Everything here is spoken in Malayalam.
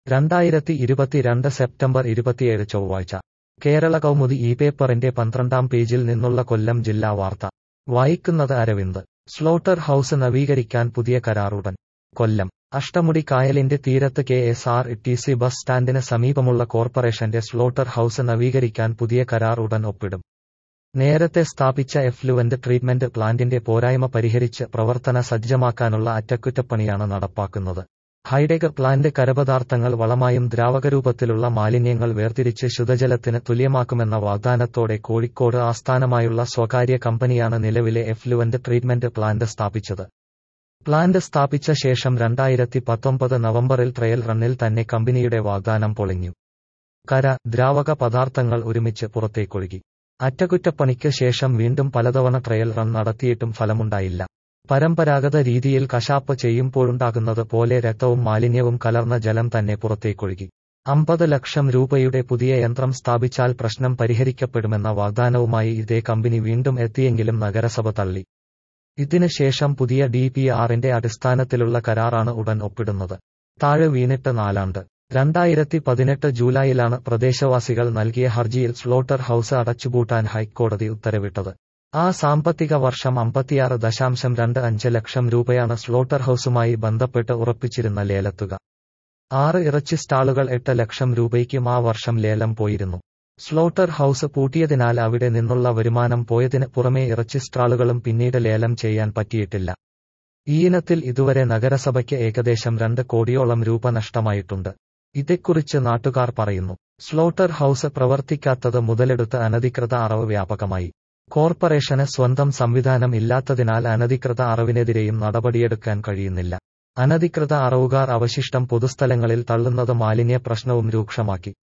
രണ്ടായിരത്തി ഇരുപത്തിരണ്ട് സെപ്റ്റംബർ ഇരുപത്തിയേഴ് ചൊവ്വാഴ്ച കേരള കൗമുദി ഈ പേപ്പറിന്റെ പന്ത്രണ്ടാം പേജിൽ നിന്നുള്ള കൊല്ലം ജില്ലാ വാർത്ത വായിക്കുന്നത് അരവിന്ദ് സ്ലോട്ടർ ഹൌസ് നവീകരിക്കാൻ പുതിയ കരാർ ഉടൻ കൊല്ലം അഷ്ടമുടി കായലിന്റെ തീരത്ത് K S R T C bus സ്റ്റാൻഡിന് സമീപമുള്ള കോർപ്പറേഷന്റെ സ്ലോട്ടർ ഹൌസ് നവീകരിക്കാൻ പുതിയ കരാർ ഉടൻ ഒപ്പിടും നേരത്തെ സ്ഥാപിച്ച എഫ്ലുവന്റ് ട്രീറ്റ്മെന്റ് പ്ലാന്റിന്റെ പോരായ്മ പരിഹരിച്ച് പ്രവർത്തന സജ്ജമാക്കാനുള്ള അറ്റകുറ്റപ്പണിയാണ് നടപ്പാക്കുന്നത് ഹൈടെക് പ്ലാന്റ് കരപദാർത്ഥങ്ങൾ വളമായും ദ്രാവകരൂപത്തിലുള്ള മാലിന്യങ്ങൾ വേർതിരിച്ച് ശുദ്ധജലത്തിന് തുല്യമാക്കുമെന്ന വാഗ്ദാനത്തോടെ കോഴിക്കോട് ആസ്ഥാനമായുള്ള സ്വകാര്യ കമ്പനിയാണ് നിലവിലെ എഫ്ലുവന്റ് ട്രീറ്റ്മെന്റ് പ്ലാന്റ് സ്ഥാപിച്ചത് പ്ലാന്റ് സ്ഥാപിച്ച ശേഷം രണ്ടായിരത്തി പത്തൊമ്പത് നവംബറിൽ ട്രയൽ റണ്ണിൽ തന്നെ കമ്പനിയുടെ വാഗ്ദാനം പൊളിഞ്ഞു കര ദ്രാവക പദാർത്ഥങ്ങൾ ഒരുമിച്ച് പുറത്തേക്കൊഴുകി അറ്റകുറ്റപ്പണിക്ക് ശേഷം വീണ്ടും പലതവണ ട്രയൽ റൺ നടത്തിയിട്ടും ഫലമുണ്ടായില്ല പരമ്പരാഗത രീതിയിൽ കശാപ്പ് ചെയ്യുമ്പോഴുണ്ടാകുന്നത് പോലെ രക്തവും മാലിന്യവും കലർന്ന ജലം തന്നെ പുറത്തേക്കൊഴുകി അമ്പത് ലക്ഷം രൂപയുടെ പുതിയ യന്ത്രം സ്ഥാപിച്ചാൽ പ്രശ്നം പരിഹരിക്കപ്പെടുമെന്ന വാഗ്ദാനവുമായി ഇതേ കമ്പനി വീണ്ടും എത്തിയെങ്കിലും നഗരസഭ തള്ളി ഇതിന് ശേഷം പുതിയ ഡി പി ആറിന്റെ അടിസ്ഥാനത്തിലുള്ള കരാറാണ് ഉടൻ ഒപ്പിടുന്നത് താഴെ വീണിട്ട് നാലാണ്ട് രണ്ടായിരത്തി പതിനെട്ട് ജൂലൈയിലാണ് പ്രദേശവാസികൾ നൽകിയ ഹർജിയിൽ സ്ലോട്ടർ ഹൌസ് അടച്ചുപൂട്ടാൻ ഹൈക്കോടതി ഉത്തരവിട്ടത് ആ സാമ്പത്തിക വർഷം അമ്പത്തിയാറ് ദശാംശം രണ്ട് അഞ്ച് ലക്ഷം രൂപയാണ് സ്ലോട്ടർ ഹൌസുമായി ബന്ധപ്പെട്ട് ഉറപ്പിച്ചിരുന്ന ലേലത്തുക ആറ് ഇറച്ചി സ്റ്റാളുകൾ എട്ട് ലക്ഷം രൂപയ്ക്കും ആ വർഷം ലേലം പോയിരുന്നു സ്ലോട്ടർ ഹൌസ് പൂട്ടിയതിനാൽ അവിടെ നിന്നുള്ള വരുമാനം പോയതിന് പുറമെ ഇറച്ചി സ്റ്റാളുകളും പിന്നീട് ലേലം ചെയ്യാൻ പറ്റിയിട്ടില്ല ഈയിനത്തിൽ ഇതുവരെ നഗരസഭയ്ക്ക് ഏകദേശം രണ്ട് കോടിയോളം രൂപ നഷ്ടമായിട്ടുണ്ട് ഇതേക്കുറിച്ച് നാട്ടുകാർ പറയുന്നു സ്ലോട്ടർ ഹൌസ് പ്രവർത്തിക്കാത്തത് മുതലെടുത്ത് അനധികൃത അറവ് വ്യാപകമായി കോർപ്പറേഷന് സ്വന്തം സംവിധാനം ഇല്ലാത്തതിനാൽ അനധികൃത അറവിനെതിരെയും നടപടിയെടുക്കാൻ കഴിയുന്നില്ല അനധികൃത അറവുകാർ അവശിഷ്ടം പൊതുസ്ഥലങ്ങളിൽ തള്ളുന്നത് മാലിന്യ പ്രശ്നവും രൂക്ഷമാക്കി